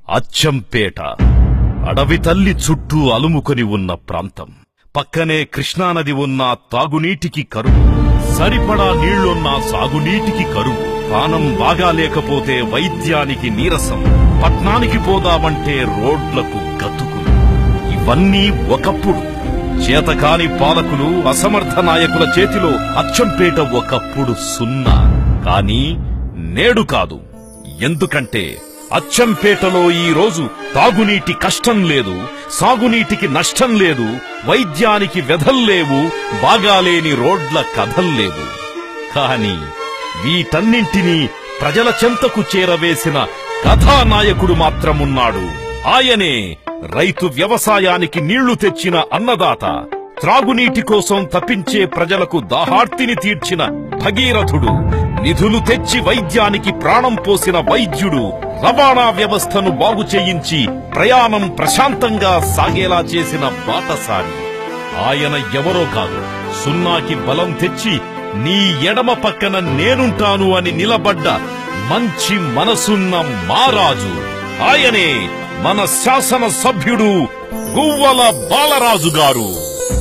అచ్చంపేట అడవి తల్లి చుట్టూ అలుముకొని ఉన్న ప్రాంతం పక్కనే కృష్ణానది ఉన్న తాగునీటికి కరువు సరిపడా నీళ్లున్న సాగునీటికి కరువు పానం బాగా లేకపోతే వైద్యానికి నీరసం పట్నానికి పోదామంటే రోడ్లకు గతుకులు ఇవన్నీ ఒకప్పుడు చేతకాని పాలకులు అసమర్థ నాయకుల చేతిలో అచ్చంపేట ఒకప్పుడు సున్నా కానీ నేడు కాదు ఎందుకంటే అచ్చంపేటలో ఈ రోజు తాగునీటి కష్టం లేదు సాగునీటికి నష్టం లేదు వైద్యానికి వ్యధల్లేవు బాగాలేని రోడ్ల కథల్లేవు కాని వీటన్నింటినీ ప్రజల చెంతకు చేరవేసిన కథానాయకుడు మాత్రమున్నాడు ఆయనే రైతు వ్యవసాయానికి నీళ్లు తెచ్చిన అన్నదాత త్రాగునీటి కోసం తప్పించే ప్రజలకు దాహార్తిని తీర్చిన భగీరథుడు నిధులు తెచ్చి వైద్యానికి ప్రాణం పోసిన వైద్యుడు రవాణా వ్యవస్థను బాగు చేయించి ప్రయాణం ప్రశాంతంగా సాగేలా చేసిన బాటసారి ఆయన ఎవరో కాదు సున్నాకి బలం తెచ్చి నీ ఎడమ పక్కన నేనుంటాను అని నిలబడ్డ మంచి మనసున్న మారాజు ఆయనే మన శాసన సభ్యుడు గువ్వల బాలరాజు గారు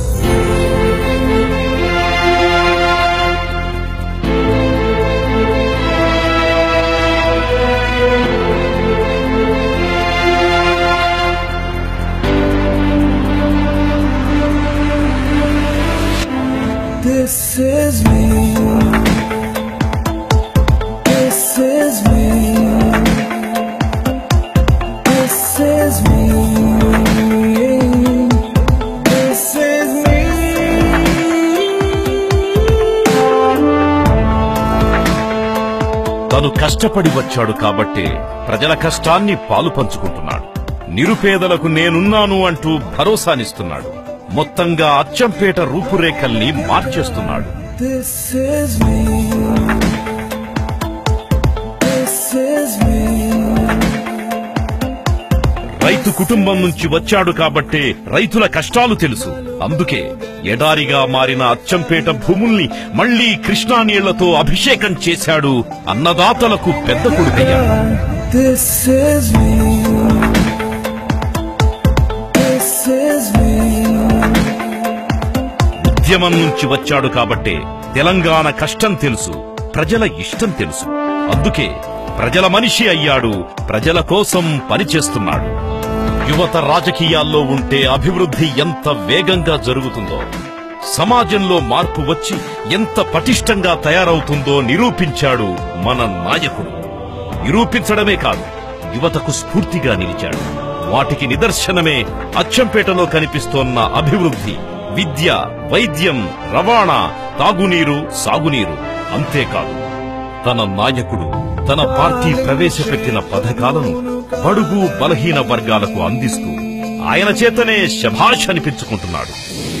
This is me. This is me. This is me. This is me. తను కష్టపడి వచ్చాడు కాబట్టే ప్రజల కష్టాన్ని పాలు పంచుకుంటున్నాడు నిరుపేదలకు నేనున్నాను అంటూ భరోసానిస్తున్నాడు మొత్తంగా Achampet రూపురేఖల్ని మార్చేస్తున్నాడు This is me. This is me. రైతు కుటుంబం నుంచి వచ్చాడు కాబట్టే రైతుల కష్టాలు తెలుసు అందుకే ఎడారిగా మారిన అచ్చంపేట భూముల్ని మళ్లీ కృష్ణా నీళ్లతో అభిషేకం చేశాడు అన్నదాతలకు పెద్ద కొడుకయ్యాడు This is me. This is me. ఉద్యమం నుంచి వచ్చాడు కాబట్టే తెలంగాణ కష్టం తెలుసు ప్రజల ఇష్టం తెలుసు అందుకే ప్రజల మనిషి అయ్యాడు ప్రజల కోసం పనిచేస్తున్నాడు యువత రాజకీయాల్లో ఉంటే అభివృద్ధి ఎంత వేగంగా జరుగుతుందో సమాజంలో మార్పు వచ్చి ఎంత పటిష్టంగా తయారవుతుందో నిరూపించాడు మన నాయకుడు నిరూపించడమే కాదు యువతకు స్ఫూర్తిగా నిలిచాడు వాటికి నిదర్శనమే అచ్చంపేటలో కనిపిస్తోన్న అభివృద్ధి విద్య వైద్యం రవాణా తాగునీరు సాగునీరు అంతేకాదు తన నాయకుడు తన పార్టీ ప్రవేశపెట్టిన పథకాలను బడుగు బలహీన వర్గాలకు అందిస్తూ ఆయన చేతనే శభాష్ అనిపించుకుంటున్నాడు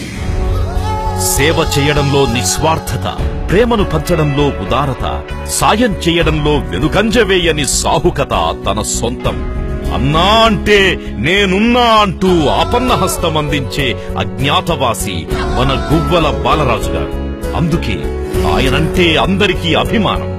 సేవ చేయడంలో నిస్వార్థత ప్రేమను పంచడంలో ఉదారత సాయం చేయడంలో వెనుకంజవేయని సాహుకత తన సొంతం అన్నా అంటే నేనున్నా అంటూ ఆపన్న హస్తం అందించే అజ్ఞాతవాసి మన గువ్వల బాలరాజు గారు అందుకే ఆయనంటే అందరికీ అభిమానం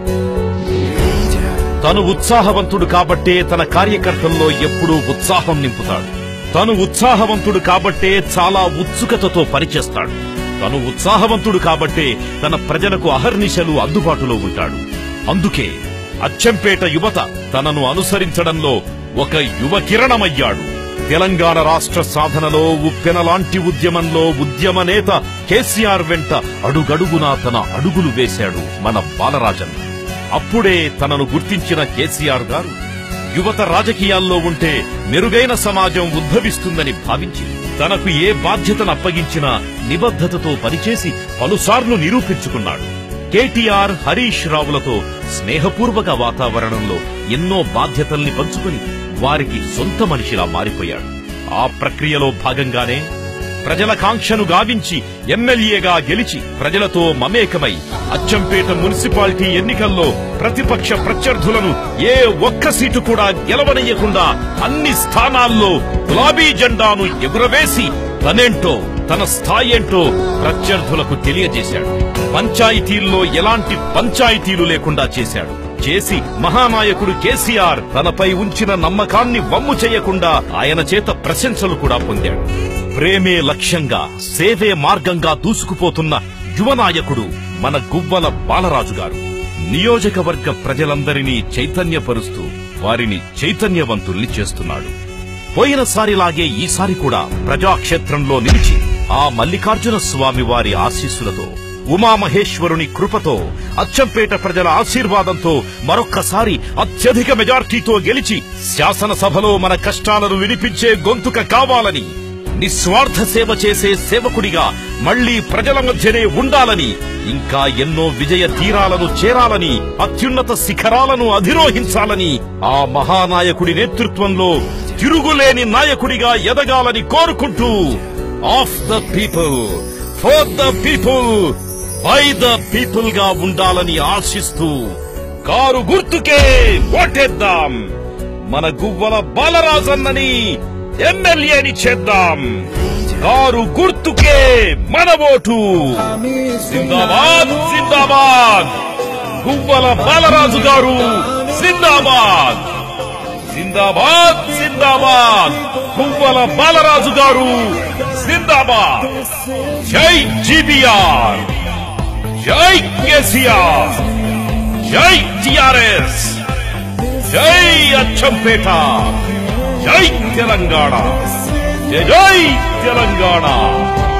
తను ఉత్సాహవంతుడు కాబట్టే తన కార్యకర్తల్లో ఎప్పుడూ ఉత్సాహం నింపుతాడు తను ఉత్సాహవంతుడు కాబట్టే చాలా ఉత్సుకతతో పనిచేస్తాడు తను ఉత్సాహవంతుడు కాబట్టే తన ప్రజలకు అహర్నిశలు అందుబాటులో ఉంటాడు అందుకే అచ్చంపేట యువత తనను అనుసరించడంలో ఒక యువ కిరణమయ్యాడు తెలంగాణ రాష్ట్ర సాధనలో ఉప్పెనలాంటి ఉద్యమంలో ఉద్యమ నేత కేసీఆర్ వెంట అడుగడుగునా తన అడుగులు వేశాడు మన బాలరాజన్ అప్పుడే తనను గుర్తించిన కేసీఆర్ గారు యువత రాజకీయాల్లో ఉంటే మెరుగైన సమాజం ఉద్భవిస్తుందని భావించి తనకు ఏ బాధ్యతను అప్పగించినా నిబద్ధతతో పనిచేసి పలుసార్లు నిరూపించుకున్నాడు కేటీఆర్ హరీష్ రావులతో స్నేహపూర్వక వాతావరణంలో ఎన్నో బాధ్యతల్ని పంచుకుని వారికి సొంత మనిషిలా మారిపోయాడు ఆ ప్రక్రియలో భాగంగానే ప్రజల కాంక్షను గావించి ఎమ్మెల్యేగా గెలిచి ప్రజలతో మమేకమై అచ్చంపేట మున్సిపాలిటీ ఎన్నికల్లో ప్రతిపక్ష ప్రత్యర్థులను ఏ ఒక్క సీటు కూడా గెలవనీయకుండా అన్ని స్థానాల్లో గులాబీ జెండాను ఎగురవేసి తనేంటో తన స్థాయేంటో ప్రత్యర్థులకు తెలియజేశాడు పంచాయతీల్లో ఎలాంటి పంచాయతీలు లేకుండా చేశాడు చేసి మహానాయకుడు కేసీఆర్ తనపై ఉంచిన నమ్మకాన్ని వమ్ము చేయకుండా ఆయన చేత ప్రశంసలు కూడా పొందాడు ప్రేమే లక్ష్యంగా సేవే మార్గంగా దూసుకుపోతున్న యువ నాయకుడు మన గువ్వల బాలరాజు గారు నియోజకవర్గ ప్రజలందరినీ చైతన్యపరుస్తూ వారిని చైతన్యవంతుల్ని చేస్తున్నాడు పోయినసారిలాగే ఈసారి కూడా ప్రజాక్షేత్రంలో నిలిచి ఆ మల్లికార్జున స్వామి వారి ఆశీస్సులతో ఉమామహేశ్వరుని కృపతో అచ్చంపేట ప్రజల ఆశీర్వాదంతో మరొక్కసారి అత్యధిక మెజార్టీతో గెలిచి శాసనసభలో మన కష్టాలను వినిపించే గొంతుక కావాలని నిస్వార్థ సేవ చేసే సేవకుడిగా మళ్లీ ప్రజల మధ్యనే ఉండాలని ఇంకా ఎన్నో విజయ తీరాలను చేరాలని అత్యున్నత శిఖరాలను అధిరోహించాలని ఆ మహానాయకుడి నేతృత్వంలో తిరుగులేని నాయకుడిగా ఎదగాలని కోరుకుంటూ of the people for the people by the people గా ఉండాలని ఆశిస్తూ కారు గుర్తుకే ఓటేద్దాం మన గువ్వల బాలరాజన్నని ఎమ్మెల్యేని చేద్దాం కారు గుర్తుకే మన ఓటు జిందాబాద్ జిందాబాద్ గువ్వల బాలరాజు గారు జిందాబాద్ జిందాబాద్ జిందాబాద్ గువ్వల బాలరాజు గారు జిందాబాద్ జై జీబీఆర్ జై కేసీఆర్ జై టిఆర్ఎస్ జై అచ్చంపేట జై తెలంగాణ జై జై తెలంగాణ